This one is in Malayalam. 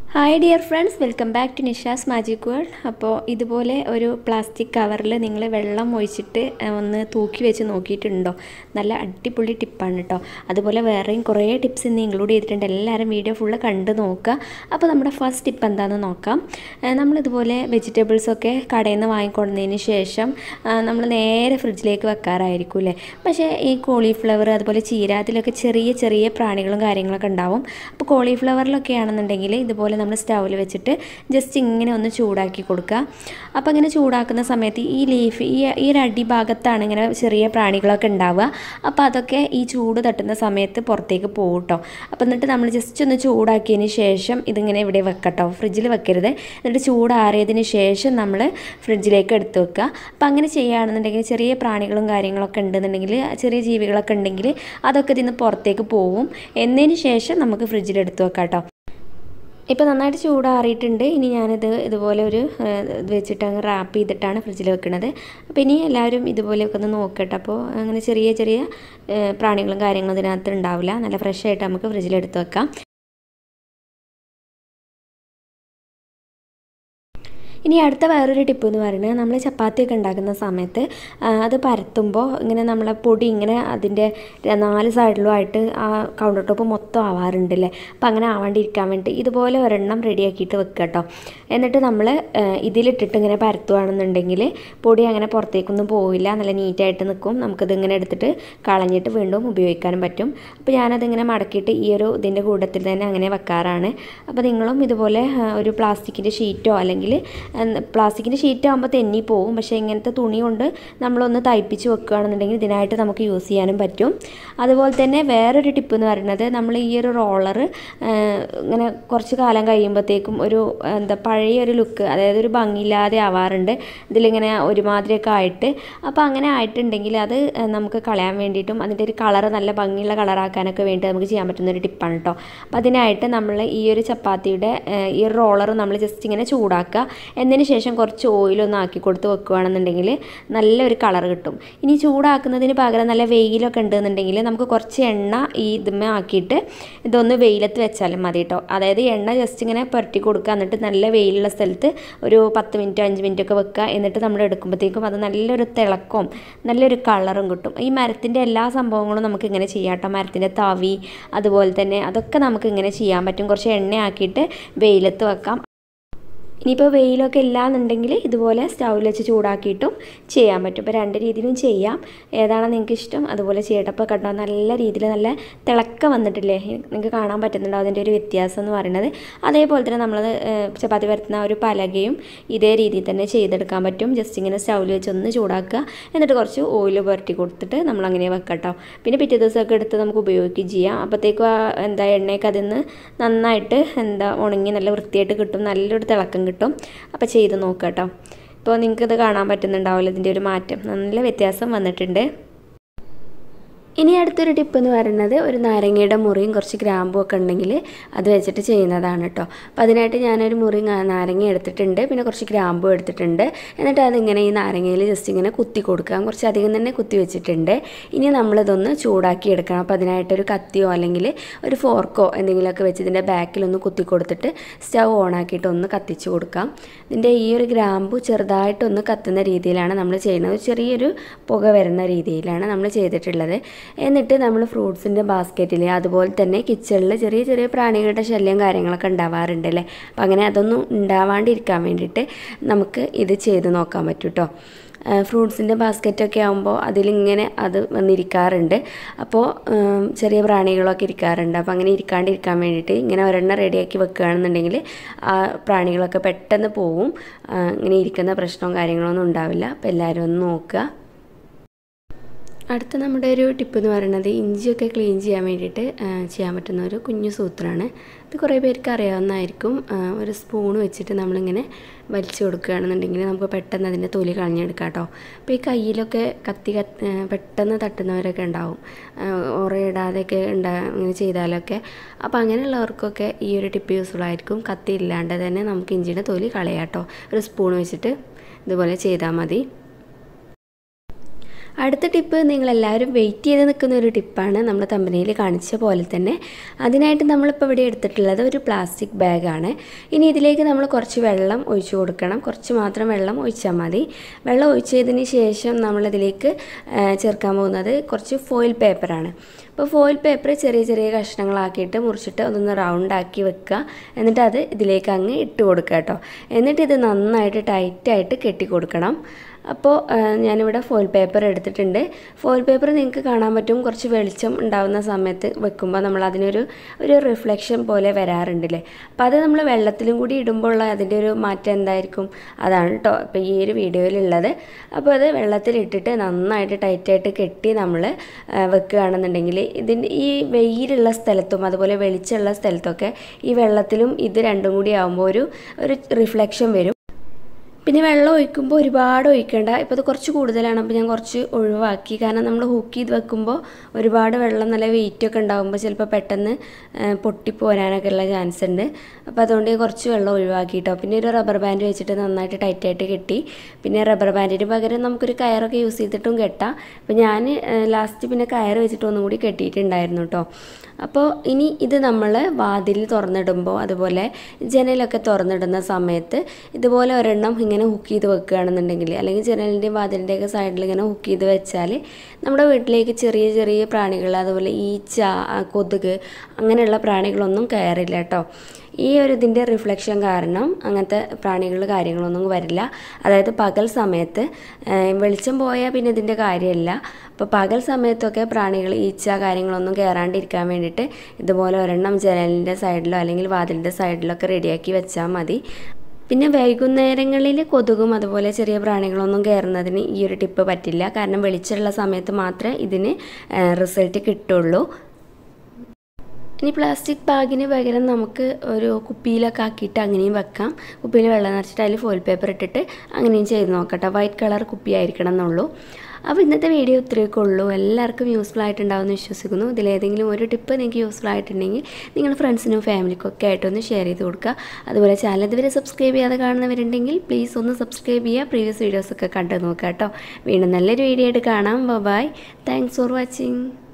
hi dear friends welcome back to Nisha's magic world അപ്പോൾ ഇതുപോലെ ഒരു പ്ലാസ്റ്റിക് കവറിൽ നിങ്ങൾ വെള്ളം ഒഴിച്ചിട്ട് ഏഹ്, ഒന്ന് തൂക്കി വെച്ച് നോക്കിയിട്ടുണ്ടോ നല്ല അടിപൊളി ടിപ്പാണ് കേട്ടോ അതുപോലെ വേറെയും കുറേ ടിപ്സ് ഇന്ന് ഇൻക്ലൂഡ് ചെയ്തിട്ടുണ്ട് എല്ലാവരും വീഡിയോ ഫുള്ള് കണ്ട് നോക്കുക അപ്പോൾ നമ്മുടെ ഫസ്റ്റ് ടിപ്പ് എന്താണെന്ന് നോക്കാം ഏഹ്, നമ്മളിതുപോലെ വെജിറ്റബിൾസൊക്കെ കടയിൽ നിന്ന് വാങ്ങിക്കൊണ്ടതിന് ശേഷം നമ്മൾ നേരെ ഫ്രിഡ്ജിലേക്ക് വെക്കാറായിരിക്കും അല്ലേ പക്ഷേ ഈ കോളിഫ്ലവർ അതുപോലെ ചീര അതിലൊക്കെ ചെറിയ ചെറിയ പ്രാണികളും കാര്യങ്ങളൊക്കെ ഉണ്ടാവും അപ്പോൾ കോളിഫ്ലവറിലൊക്കെ ആണെന്നുണ്ടെങ്കിൽ ഇതുപോലെ നമ്മൾ സ്റ്റൗവിൽ വെച്ചിട്ട് ജസ്റ്റ് ഇങ്ങനെ ഒന്ന് ചൂടാക്കി കൊടുക്കുക അപ്പോൾ ഇങ്ങനെ ചൂടാക്കുന്ന സമയത്ത് ഈ ലീഫ് ഈ ഈ ഒരു അടിഭാഗത്താണ് ഇങ്ങനെ ചെറിയ പ്രാണികളൊക്കെ ഉണ്ടാവുക അപ്പോൾ അതൊക്കെ ഈ ചൂട് തട്ടുന്ന സമയത്ത് പുറത്തേക്ക് പോകും കേട്ടോ അപ്പോൾ എന്നിട്ട് നമ്മൾ ജസ്റ്റ് ഒന്ന് ചൂടാക്കിയതിന് ശേഷം ഇതിങ്ങനെ ഇവിടെ വെക്കട്ടോ ഫ്രിഡ്ജിൽ വെക്കരുത് എന്നിട്ട് ചൂടാറിയതിന് ശേഷം നമ്മൾ ഫ്രിഡ്ജിലേക്ക് എടുത്ത് വെക്കുക അപ്പോൾ അങ്ങനെ ചെയ്യുകയാണെന്നുണ്ടെങ്കിൽ ചെറിയ പ്രാണികളും കാര്യങ്ങളൊക്കെ ഉണ്ടെന്നുണ്ടെങ്കിൽ ചെറിയ ജീവികളൊക്കെ ഉണ്ടെങ്കിൽ അതൊക്കെ ഇതിന്ന് പുറത്തേക്ക് പോവും എന്നതിന് ശേഷം നമുക്ക് ഫ്രിഡ്ജിൽ എടുത്ത് വെക്കാം കേട്ടോ ഇപ്പോൾ നന്നായിട്ട് ചൂടാറിയിട്ടുണ്ട് ഇനി ഞാനിത് ഇതുപോലെ ഒരു ഏഹ്, ഇത് വെച്ചിട്ട് അങ്ങ് റാപ്പ് ചെയ്തിട്ടാണ് ഫ്രിഡ്ജിൽ വെക്കുന്നത് അപ്പോൾ ഇനി എല്ലാവരും ഇതുപോലെയൊക്കെ ഒന്ന് നോക്കട്ടെ അപ്പോൾ അങ്ങനെ ചെറിയ ചെറിയ ഏഹ്, പ്രാണികളും കാര്യങ്ങളും ഇതിനകത്ത് ഉണ്ടാവില്ല നല്ല ഫ്രഷ് ആയിട്ട് നമുക്ക് ഫ്രിഡ്ജിൽ എടുത്ത് വെക്കാം ഇനി അടുത്ത വേറൊരു ടിപ്പ് എന്ന് പറയുന്നത് നമ്മൾ ചപ്പാത്തിയൊക്കെ ഉണ്ടാക്കുന്ന സമയത്ത് ആ, അത് പരത്തുമ്പോൾ ഇങ്ങനെ നമ്മളെ പൊടി ഇങ്ങനെ അതിൻ്റെ നാല് സൈഡിലുമായിട്ട് ആ കൗണ്ടർ ടോപ്പ് മൊത്തം ആവാറുണ്ടല്ലേ അപ്പം അങ്ങനെ ആവാണ്ടിരിക്കാൻ വേണ്ടി ഇതുപോലെ ഒരെണ്ണം റെഡിയാക്കിയിട്ട് വെക്കുക കേട്ടോ എന്നിട്ട് നമ്മൾ ഇതിലിട്ടിട്ട് ഇങ്ങനെ പരത്തുകയാണെന്നുണ്ടെങ്കിൽ പൊടി അങ്ങനെ പുറത്തേക്കൊന്നും പോവില്ല നല്ല നീറ്റായിട്ട് നിൽക്കും നമുക്കിത് ഇങ്ങനെ എടുത്തിട്ട് കളഞ്ഞിട്ട് വീണ്ടും ഉപയോഗിക്കാനും പറ്റും അപ്പോൾ ഞാനതിങ്ങനെ മടക്കിയിട്ട് ഈ ഒരു ഇതിൻ്റെ കൂട്ടത്തിൽ തന്നെ അങ്ങനെ വെക്കാറാണ് അപ്പോൾ നിങ്ങളും ഇതുപോലെ ആ, ഒരു പ്ലാസ്റ്റിക്കിൻ്റെ ഷീറ്റോ അല്ലെങ്കിൽ പ്ലാസ്റ്റിക്കിൻ്റെ ഷീറ്റ് ആകുമ്പോൾ തെന്നി പോവും പക്ഷേ ഇങ്ങനത്തെ തുണി കൊണ്ട് നമ്മളൊന്ന് തയ്പ്പിച്ച് വെക്കുകയാണെന്നുണ്ടെങ്കിൽ ഇതിനായിട്ട് നമുക്ക് യൂസ് ചെയ്യാനും പറ്റും അതുപോലെ തന്നെ വേറൊരു ടിപ്പ് എന്ന് പറയുന്നത് നമ്മൾ ഈ ഒരു റോളർ ഇങ്ങനെ കുറച്ച് കാലം കഴിയുമ്പോഴത്തേക്കും ഒരു എന്താ പഴയ ഒരു ലുക്ക് അതായത് ഒരു ഭംഗിയില്ലാതെ ആവാറുണ്ട് ഇതിലിങ്ങനെ ഒരുമാതിരിയൊക്കെ ആയിട്ട് അപ്പോൾ അങ്ങനെ ആയിട്ടുണ്ടെങ്കിൽ അത് ഏഹ്, നമുക്ക് കളയാൻ വേണ്ടിയിട്ടും അതിൻ്റെ ഒരു കളറ് നല്ല ഭംഗിയുള്ള കളറാക്കാനൊക്കെ വേണ്ടി നമുക്ക് ചെയ്യാൻ പറ്റുന്ന ഒരു ടിപ്പാണ് കേട്ടോ അപ്പോൾ അതിനായിട്ട് നമ്മൾ ഈ ഒരു ചപ്പാത്തിയുടെ ഏഹ്, ഈ ഒരു റോളർ നമ്മൾ ജസ്റ്റ് ഇങ്ങനെ ചൂടാക്കുക എന്നതിന് ശേഷം കുറച്ച് ഓയിലൊന്ന് ആക്കി കൊടുത്ത് വെക്കുകയാണെന്നുണ്ടെങ്കിൽ നല്ലൊരു കളർ കിട്ടും ഇനി ചൂടാക്കുന്നതിന് പകരം നല്ല വെയിലൊക്കെ ഉണ്ടെന്നുണ്ടെങ്കിൽ നമുക്ക് കുറച്ച് എണ്ണ ഈ ഇതുമ്മ ആക്കിയിട്ട് ഇതൊന്ന് വെയിലത്ത് വെച്ചാലും മതി കേട്ടോ അതായത് എണ്ണ ജസ്റ്റ് ഇങ്ങനെ പുരട്ടി കൊടുക്കുക എന്നിട്ട് നല്ല വെയിലുള്ള സ്ഥലത്ത് ഒരു പത്ത് മിനിറ്റ് അഞ്ച് മിനിറ്റ് ഒക്കെ വെക്കുക എന്നിട്ട് നമ്മൾ എടുക്കുമ്പോഴത്തേക്കും അത് നല്ലൊരു തിളക്കവും നല്ലൊരു കളറും കിട്ടും ഈ മരത്തിൻ്റെ എല്ലാ സംഭവങ്ങളും നമുക്ക് ഇങ്ങനെ ചെയ്യാം കേട്ടോ മരത്തിൻ്റെ തവി അതുപോലെ തന്നെ അതൊക്കെ നമുക്ക് ഇങ്ങനെ ചെയ്യാൻ പറ്റും കുറച്ച് എണ്ണ ആക്കിയിട്ട് വെയിലത്ത് വെക്കാം ഇനിയിപ്പോൾ വെയിലൊക്കെ ഇല്ലാന്നുണ്ടെങ്കിൽ ഇതുപോലെ സ്റ്റൗവിൽ വെച്ച് ചൂടാക്കിയിട്ടും ചെയ്യാൻ പറ്റും ഇപ്പോൾ രണ്ട് രീതിയിലും ചെയ്യാം ഏതാണോ നിങ്ങൾക്ക് ഇഷ്ടം അതുപോലെ ചെയ്യട്ടെ അപ്പോൾ കണ്ടോ നല്ല രീതിയിൽ നല്ല തിളക്കം വന്നിട്ടില്ലേ നിങ്ങൾക്ക് കാണാൻ പറ്റുന്നുണ്ടോ അതിൻ്റെ ഒരു വ്യത്യാസം എന്ന് പറയുന്നത് അതേപോലെ തന്നെ നമ്മൾ ചപ്പാത്തി പരത്തുന്ന ഒരു പലകയും ഇതേ രീതിയിൽ തന്നെ ചെയ്തെടുക്കാൻ പറ്റും ജസ്റ്റ് ഇങ്ങനെ സ്റ്റൗവിൽ വെച്ച് ഒന്ന് ചൂടാക്കുക എന്നിട്ട് കുറച്ച് ഓയിൽ പുരട്ടി കൊടുത്തിട്ട് നമ്മൾ അങ്ങനെ വെക്കട്ടോ പിന്നെ പിറ്റേ ദിവസമൊക്കെ എടുത്ത് നമുക്ക് ഉപയോഗിക്കുകയും ചെയ്യാം അപ്പോഴത്തേക്കും ആ എന്താ എണ്ണയൊക്കെ അതിൽ നിന്ന് നന്നായിട്ട് എന്താ ഉണങ്ങി നല്ല വൃത്തിയായിട്ട് കിട്ടും നല്ലൊരു തിളക്കം കിട്ടും അപ്പോൾ ചെയ്ത് നോക്കുക കേട്ടോ ഇപ്പോൾ നിങ്ങൾക്കിത് കാണാൻ പറ്റുന്നുണ്ടാവില്ല ഇതിൻ്റെ ഒരു മാറ്റം നല്ല വ്യത്യാസം വന്നിട്ടുണ്ട് ഇനി അടുത്തൊരു ടിപ്പ് എന്ന് പറയുന്നത് ഒരു നാരങ്ങയുടെ മുറിയും കുറച്ച് ഗ്രാമ്പും ഒക്കെ ഉണ്ടെങ്കിൽ അത് വെച്ചിട്ട് ചെയ്യുന്നതാണ് കേട്ടോ അപ്പോൾ അതിനായിട്ട് ഞാനൊരു മുറി നാ- നാരങ്ങ എടുത്തിട്ടുണ്ട് പിന്നെ കുറച്ച് ഗ്രാമ്പും എടുത്തിട്ടുണ്ട് എന്നിട്ട് അതിങ്ങനെ ഈ നാരങ്ങയിൽ ജസ്റ്റ് ഇങ്ങനെ കുത്തി കൊടുക്കാം കുറച്ച് അധികം തന്നെ കുത്തി വെച്ചിട്ടുണ്ട് ഇനി നമ്മളിതൊന്ന് ചൂടാക്കി എടുക്കണം അപ്പോൾ അതിനായിട്ടൊരു കത്തിയോ അല്ലെങ്കിൽ ഒരു ഫോർക്കോ എന്തെങ്കിലുമൊക്കെ വെച്ച് ഇതിൻ്റെ ബാക്കിലൊന്ന് കുത്തി കൊടുത്തിട്ട് സ്റ്റൗ ഓണാക്കിയിട്ട് ഒന്ന് കത്തിച്ച് കൊടുക്കാം ഇതിൻ്റെ ഈ ഒരു ഗ്രാമ്പു ചെറുതായിട്ടൊന്ന് കത്തുന്ന രീതിയിലാണ് നമ്മൾ ചെയ്യുന്നത് ഒരു ചെറിയൊരു പുക വരുന്ന രീതിയിലാണ് നമ്മൾ ചെയ്തിട്ടുള്ളത് എന്നിട്ട് നമ്മൾ ഫ്രൂട്ട്സിൻ്റെ ബാസ്ക്കറ്റിൽ അതുപോലെ തന്നെ കിച്ചണിൽ ചെറിയ ചെറിയ പ്രാണികളുടെ ശല്യം കാര്യങ്ങളൊക്കെ ഉണ്ടാവാറുണ്ട് അല്ലേ അപ്പം അങ്ങനെ അതൊന്നും ഉണ്ടാവാണ്ടിരിക്കാൻ വേണ്ടിയിട്ട് നമുക്ക് ഇത് ചെയ്ത് നോക്കാൻ പറ്റും കേട്ടോ ഫ്രൂട്ട്സിൻ്റെ ബാസ്ക്കറ്റൊക്കെ ആകുമ്പോൾ അതിലിങ്ങനെ അത് വന്നിരിക്കാറുണ്ട് അപ്പോൾ ഉം, ചെറിയ പ്രാണികളൊക്കെ ഇരിക്കാറുണ്ട് അപ്പോൾ അങ്ങനെ ഇരിക്കാണ്ടിരിക്കാൻ വേണ്ടിയിട്ട് ഇങ്ങനെ ഒരെണ്ണം റെഡിയാക്കി വെക്കുകയാണെന്നുണ്ടെങ്കിൽ ആ പ്രാണികളൊക്കെ പെട്ടെന്ന് പോവും ആ, ഇങ്ങനെ ഇരിക്കുന്ന പ്രശ്നവും കാര്യങ്ങളൊന്നും ഉണ്ടാവില്ല അപ്പോൾ എല്ലാവരും ഒന്ന് നോക്കുക അടുത്ത നമ്മുടെ ഒരു ടിപ്പ് എന്ന് പറയുന്നത് ഇഞ്ചിയൊക്കെ ക്ലീൻ ചെയ്യാൻ വേണ്ടിയിട്ട് ആ, ചെയ്യാൻ പറ്റുന്ന ഒരു കുഞ്ഞു സൂത്രമാണ് ഇത് കുറേ പേർക്ക് അറിയാവുന്നതായിരിക്കും ആ, ഒരു സ്പൂൺ വെച്ചിട്ട് നമ്മളിങ്ങനെ വലിച്ചു കൊടുക്കുകയാണെന്നുണ്ടെങ്കിൽ നമുക്ക് പെട്ടെന്ന് അതിൻ്റെ തൊലി കളഞ്ഞെടുക്കാം കേട്ടോ അപ്പോൾ ഈ കയ്യിലൊക്കെ കത്തി കത്ത് ആ, പെട്ടെന്ന് തട്ടുന്നവരൊക്കെ ഉണ്ടാവും ഉറയിടാതെയൊക്കെ ഉണ്ടാ ഇങ്ങനെ ചെയ്താലൊക്കെ അപ്പോൾ അങ്ങനെയുള്ളവർക്കൊക്കെ ഈ ഒരു ടിപ്പ് യൂസ്ഫുൾ ആയിരിക്കും കത്തി ഇല്ലാണ്ട് തന്നെ നമുക്ക് ഇഞ്ചിയുടെ തൊലി കളയാം കേട്ടോ ഒരു സ്പൂൺ വെച്ചിട്ട് ഇതുപോലെ ചെയ്താൽ മതി അടുത്ത ടിപ്പ് നിങ്ങളെല്ലാവരും വെയിറ്റ് ചെയ്ത് നിൽക്കുന്ന ഒരു ടിപ്പാണ് നമ്മൾ തമ്പനയിൽ കാണിച്ച പോലെ തന്നെ അതിനായിട്ട് നമ്മളിപ്പോൾ ഇവിടെ എടുത്തിട്ടുള്ളത് ഒരു പ്ലാസ്റ്റിക് ബാഗാണ് ഇനി ഇതിലേക്ക് നമ്മൾ കുറച്ച് വെള്ളം ഒഴിച്ചു കൊടുക്കണം കുറച്ച് മാത്രം വെള്ളം ഒഴിച്ചാൽ മതി വെള്ളം ഒഴിച്ചതിന് ശേഷം നമ്മളിതിലേക്ക് ആ, ചേർക്കാൻ പോകുന്നത് കുറച്ച് ഫോയിൽ പേപ്പറാണ് അപ്പോൾ ഫോയിൽ പേപ്പർ ചെറിയ ചെറിയ കഷ്ണങ്ങളാക്കിയിട്ട് മുറിച്ചിട്ട് അതൊന്ന് റൗണ്ടാക്കി വെക്കുക എന്നിട്ട് അത് ഇതിലേക്ക് അങ്ങ് ഇട്ട് കൊടുക്കുക കേട്ടോ എന്നിട്ട് ഇത് നന്നായിട്ട് ടൈറ്റായിട്ട് കെട്ടി കൊടുക്കണം അപ്പോൾ ആ, ഞാനിവിടെ ഫോയിൽ പേപ്പർ എടുത്തിട്ടുണ്ട് ഫോയിൽ പേപ്പർ നിങ്ങൾക്ക് കാണാൻ പറ്റും കുറച്ച് വെളിച്ചം ഉണ്ടാകുന്ന സമയത്ത് വെക്കുമ്പോൾ നമ്മൾ അതിനൊരു ഒരു റിഫ്ലക്ഷൻ പോലെ വരാറുണ്ടല്ലേ അപ്പോൾ അത് നമ്മൾ വെള്ളത്തിലും കൂടി ഇടുമ്പോൾ ഉള്ള അതിൻ്റെ ഒരു മാറ്റം എന്തായിരിക്കും അതാണ് കേട്ടോ ഇപ്പോൾ ഈ ഒരു വീഡിയോയിലുള്ളത് അപ്പോൾ അത് വെള്ളത്തിലിട്ടിട്ട് നന്നായിട്ട് ടൈറ്റായിട്ട് കെട്ടി നമ്മൾ വെക്കുകയാണെന്നുണ്ടെങ്കിൽ ഇതിൻ്റെ ഈ വെയിലുള്ള സ്ഥലത്തും അതുപോലെ വെളിച്ചമുള്ള സ്ഥലത്തൊക്കെ ഈ വെള്ളത്തിലും ഇത് രണ്ടും കൂടി ആകുമ്പോൾ ഒരു ഒരു റിഫ്ലക്ഷൻ വരും പിന്നെ വെള്ളം ഒഴിക്കുമ്പോൾ ഒരുപാട് ഒഴിക്കേണ്ട ഇപ്പോൾ ഇത് കുറച്ച് കൂടുതലാണ് അപ്പോൾ ഞാൻ കുറച്ച് ഒഴിവാക്കി കാരണം നമ്മൾ ഹൂക്ക് ചെയ്ത് വെക്കുമ്പോൾ ഒരുപാട് വെള്ളം നല്ല വെയിറ്റ് ഒക്കെ ഉണ്ടാകുമ്പോൾ ചിലപ്പോൾ പെട്ടെന്ന് ആ, പൊട്ടിപ്പോരാനൊക്കെ ഉള്ള ചാൻസ് ഉണ്ട് അപ്പോൾ അതുകൊണ്ട് ഞാൻ കുറച്ച് വെള്ളം ഒഴിവാക്കിയിട്ടോ പിന്നെ ഒരു റബ്ബർ ബാൻഡ് വെച്ചിട്ട് നന്നായിട്ട് ടൈറ്റായിട്ട് കെട്ടി പിന്നെ റബ്ബർ ബാൻഡിന് പകരം നമുക്കൊരു കയറൊക്കെ യൂസ് ചെയ്തിട്ടും കെട്ടാം അപ്പോൾ ഞാൻ ലാസ്റ്റ് പിന്നെ കയർ വെച്ചിട്ട് ഒന്നും കൂടി കെട്ടിയിട്ടുണ്ടായിരുന്നു കേട്ടോ അപ്പോൾ ഇനി ഇത് നമ്മൾ വാതിൽ തുറന്നിടുമ്പോൾ അതുപോലെ ജനലൊക്കെ തുറന്നിടുന്ന സമയത്ത് ഇതുപോലെ ഒരെണ്ണം ഇങ്ങനെ ഹുക്ക് ചെയ്ത് വെക്കുകയാണെന്നുണ്ടെങ്കിൽ അല്ലെങ്കിൽ ജനലിൻ്റെയും വാതിലിൻ്റെയൊക്കെ സൈഡിൽ ഇങ്ങനെ ഹുക്ക് ചെയ്ത് വെച്ചാൽ നമ്മുടെ വീട്ടിലേക്ക് ചെറിയ ചെറിയ പ്രാണികൾ അതുപോലെ ഈച്ച ആ, കൊതുക് അങ്ങനെയുള്ള പ്രാണികളൊന്നും കയറില്ല കേട്ടോ ഈ ഒരു ഇതിൻ്റെ റിഫ്ലക്ഷൻ കാരണം അങ്ങനത്തെ പ്രാണികൾ കാര്യങ്ങളൊന്നും വരില്ല അതായത് പകൽ സമയത്ത് ആ, വെളിച്ചം പോയാൽ പിന്നെ ഇതിൻ്റെ കാര്യമില്ല അപ്പോൾ പകൽ സമയത്തൊക്കെ പ്രാണികൾ ഈച്ച കാര്യങ്ങളൊന്നും കയറാണ്ടിരിക്കാൻ വേണ്ടിയിട്ട് ഇതുപോലെ ഒരെണ്ണം ജനലിൻ്റെ സൈഡിലോ അല്ലെങ്കിൽ വാതിലിൻ്റെ സൈഡിലോ ഒക്കെ റെഡിയാക്കി വെച്ചാൽ മതി പിന്നെ വൈകുന്നേരങ്ങളിൽ കൊതുകും അതുപോലെ ചെറിയ പ്രാണികളൊന്നും കയറുന്നതിന് ഈ ഒരു ടിപ്പ് പറ്റില്ല കാരണം വെളിച്ചമുള്ള സമയത്ത് മാത്രമേ ഇതിന് റിസൾട്ട് കിട്ടുള്ളൂ ഇനി പ്ലാസ്റ്റിക് ബാഗിന് പകരം നമുക്ക് ഒരു കുപ്പിയിലൊക്കെ ആക്കിയിട്ട് അങ്ങനെയും വെക്കാം കുപ്പിയിൽ വെള്ളം നിറച്ചിട്ട് അതിൽ ഫോയിൽ പേപ്പർ ഇട്ടിട്ട് അങ്ങനെയും ചെയ്ത് നോക്കട്ടെ വൈറ്റ് കളർ കുപ്പി ആയിരിക്കണം എന്നുള്ളൂ അപ്പോൾ ഇന്നത്തെ വീഡിയോ ഇത്രയൊക്കെ ഉള്ളൂ എല്ലാവർക്കും യൂസ്ഫുൾ ആയിട്ടുണ്ടാവുമെന്ന് വിശ്വസിക്കുന്നു ഇതിലേതെങ്കിലും ഒരു ടിപ്പ് നിങ്ങൾക്ക് യൂസ്ഫുൾ ആയിട്ടുണ്ടെങ്കിൽ നിങ്ങൾ ഫ്രണ്ട്സിനും ഫാമിലിക്കും ഒക്കെ ആയിട്ടൊന്ന് ഷെയർ ചെയ്ത് കൊടുക്കുക അതുപോലെ ചാനൽ ഇതുവരെ സബ്സ്ക്രൈബ് ചെയ്യാതെ കാണുന്നവരുണ്ടെങ്കിൽ പ്ലീസ് ഒന്ന് സബ്സ്ക്രൈബ് ചെയ്യുക പ്രീവിയസ് വീഡിയോസൊക്കെ കണ്ടു നോക്കുക കേട്ടോ വീണ്ടും നല്ലൊരു വീഡിയോ ആയിട്ട് കാണാം ബൈ താങ്ക്സ് ഫോർ വാച്ചിങ്